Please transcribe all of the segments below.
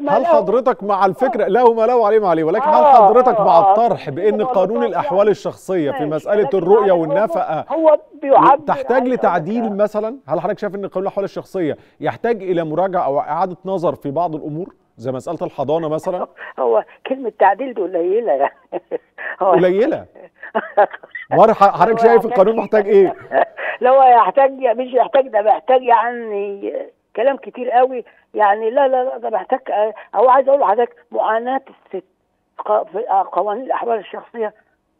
ما هل له- حضرتك مع الفكره له ما له وعليه ما عليه ولكن هل آه، حضرتك آه، مع آه. الطرح بان هو قانون بالضبط الاحوال يعني. الشخصيه في ماشي، مساله ولكن الرؤيه يعني هو- والنفقه هو بيعبر تحتاج عايز أقول لك لتعديل حاجة. مثلا هل حضرتك شايف ان قانون الاحوال الشخصيه يحتاج الى مراجعه او اعاده نظر في بعض الامور زي مساله الحضانه مثلا هو كلمة تعديل دي قليلة يعني هو قليله مر حضرتك هو شايف يحتاج- القانون محتاج ايه لو هو يحتاج مش يحتاج ده محتاج يعني كلام كتير قوي يعني لا لا لا ده محتاج هو عايز اقول لحضرتك معاناة الست ق- في قوانين الاحوال الشخصية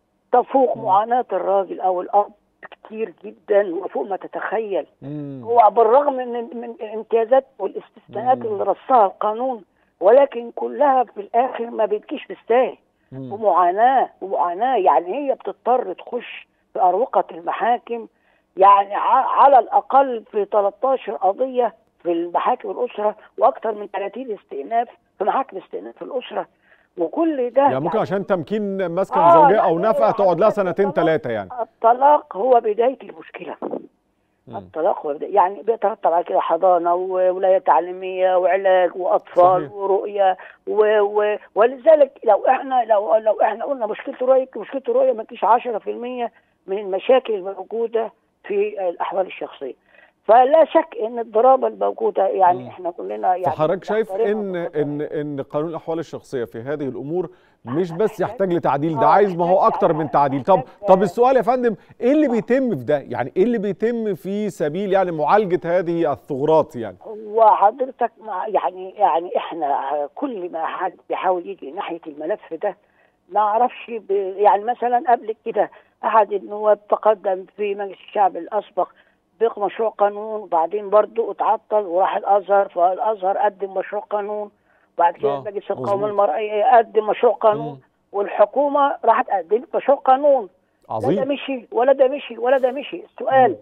تفوق معاناة الراجل او الاب كتير جدا وفوق ما تتخيل مم. هو بالرغم من من الامتيازات والاستثناءات مم. اللي رصها القانون ولكن كلها في الاخر ما بتجيش بالساهل مم. ومعاناه ومعاناه يعني هي بتضطر تخش في اروقه المحاكم يعني ع- على الاقل في 13 قضيه في المحاكم الاسره واكثر من 30 استئناف في محاكم استئناف الاسره وكل ده يعني ممكن عشان تمكين مسكن آه، زوجيه لا، او لا، نفقه تقعد لها حضرتك سنتين الطلاق- ثلاثه يعني الطلاق هو بدايه المشكله مم. الطلاق هو بداية يعني بيترتب على كده حضانه وولايه تعليميه وعلاج واطفال صحيح. ورؤيه و... و... ولذلك لو احنا لو لو احنا قلنا مشكله الرؤيه مشكله الرؤيه ما تجيش 10% من المشاكل الموجوده في الاحوال الشخصيه فلا شك ان الضرابه الموجوده يعني مم. احنا كلنا يعني فحضرتك شايف نحترمها ان وقدرها. ان ان قانون الاحوال الشخصيه في هذه الامور مش بس محتاج- يحتاج لتعديل ده آه، عايز ما هو محتاج- اكتر من تعديل طب محتاج- طب السؤال يا فندم ايه اللي بيتم في ده يعني ايه اللي بيتم في سبيل يعني معالجه هذه الثغرات يعني هو حضرتك مع يعني يعني احنا كل ما حد بيحاول يجي ناحيه الملف ده ما اعرفش ب- يعني مثلا قبل كده احد النواب تقدم في مجلس الشعب الاسبق بمشروع قانون وبعدين برضه اتعطل وراح الازهر فالازهر قدم مشروع قانون وبعد كده آه، مجلس القومي مظبوط. المرئي قدم مشروع قانون مم. والحكومه راحت قدمت مشروع قانون لا ده عظيم مشي ولا ده مشي ولا ده مشي السؤال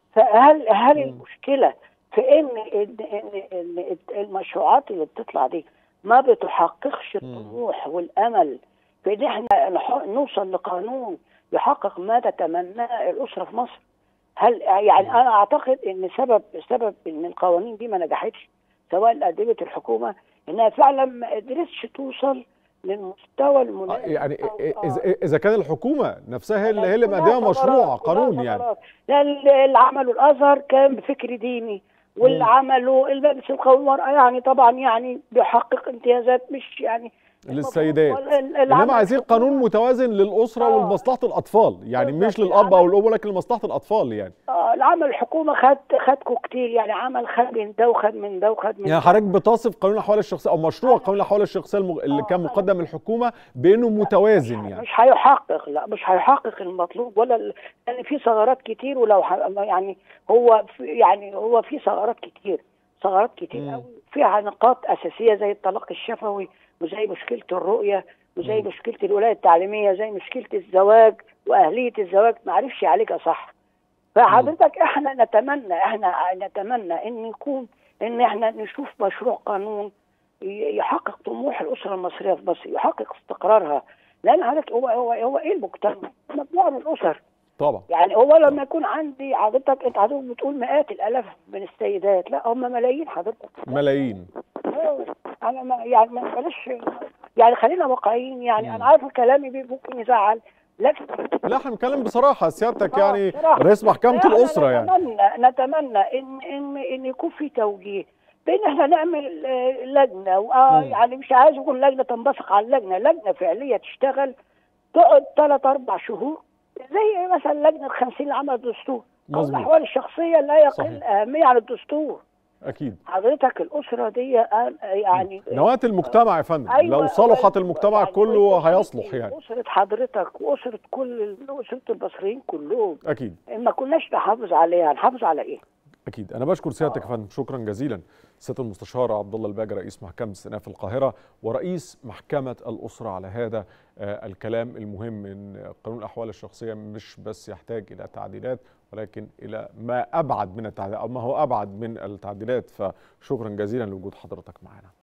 فهل هل مم. المشكله في ان ان ان, إن المشروعات اللي بتطلع دي ما بتحققش مم. الطموح والامل في ان احنا نح- نوصل لقانون يحقق ما تتمناه الاسره في مصر هل يعني انا اعتقد ان سبب سبب ان القوانين دي ما نجحتش سواء اللي قدمت الحكومه انها فعلا ما قدرتش توصل للمستوى آه، المناسب يعني أو- اذا آه. اذا كان الحكومه نفسها هي اللي هي اللي كلها مقدمه مشروع ثغرات، قانون كلها يعني ثغرات. لان اللي عملوا الازهر كان بفكر ديني واللي مم. عملوا المجلس القومي للمرأة يعني طبعا يعني بيحقق امتيازات مش يعني للسيدات المفروض- ال- انما العمل عايزين الحكومي قانون متوازن للاسره آه. ولمصلحه الاطفال يعني مش بالظبط. للاب او العمل- الام ولكن لمصلحه الاطفال يعني آه العمل الحكومه خد خد كوكتيل يعني عمل خد من ده وخد من ده وخد من يعني ده حضرتك بتصف قانون الاحوال الشخصيه او مشروع قانون الاحوال الشخصيه المغ... اللي آه، كان آه. مقدم من الحكومه بانه متوازن يعني مش هيحقق لا مش هيحقق المطلوب ولا ال- لان في ثغرات كتير ولو ح- يعني هو في يعني هو في ثغرات كتير ثغرات كتير مم. قوي فيها نقاط اساسيه زي الطلاق الشفوي وزي مشكله الرؤيه وزي مم. مشكله الولايه التعليميه زي مشكله الزواج واهليه الزواج ما عرفش يعالجها صح فحضرتك احنا نتمنى احنا نتمنى ان يكون ان احنا نشوف مشروع قانون ي- يحقق طموح الاسره المصريه في مصر يحقق استقرارها لان حضرتك هو هو هو ايه المجتمع؟ مجموعه من الاسر طبعا يعني هو لما يكون عندي حضرتك انت حضرتك بتقول مئات الالاف من السيدات لا هم ملايين حضرتك ملايين انا ما يعني ما بلاش يعني خلينا واقعيين يعني مم. انا عارف كلامي بيه ممكن يزعل لكن لا احنا بنتكلم بصراحه سيادتك آه، يعني بصراحة. رئيس محكمه إحنا الاسره يعني نتمنى نتمنى ان ان ان يكون في توجيه بان احنا نعمل آه، لجنه وآه مم. يعني مش عايز يكون لجنه تنبثق على اللجنه لجنه فعليه تشتغل تقعد ثلاث اربع شهور زي مثلا لجنه 50 اللي عملت الدستور او مظبوط. الاحوال الشخصيه لا يقل صحيح. اهميه عن الدستور اكيد حضرتك الاسره دي آه، يعني نواه المجتمع يا فندم أيوة، لو صلحت أيوة، المجتمع يعني كله أسرتي هيصلح يعني أسرة حضرتك وأسرة كل أسرة المصريين كلهم اكيد إن ما كناش نحافظ عليها هنحافظ على إيه؟ اكيد انا بشكر سيادتك يا فندم شكرا جزيلا سياده المستشار عبد الله الباجي رئيس محكمه استئناف القاهره ورئيس محكمه الاسره على هذا آه، الكلام المهم ان قانون الاحوال الشخصيه مش بس يحتاج الى تعديلات ولكن الى ما ابعد من التعديلات او ما هو ابعد من التعديلات فشكرا جزيلا لوجود حضرتك معنا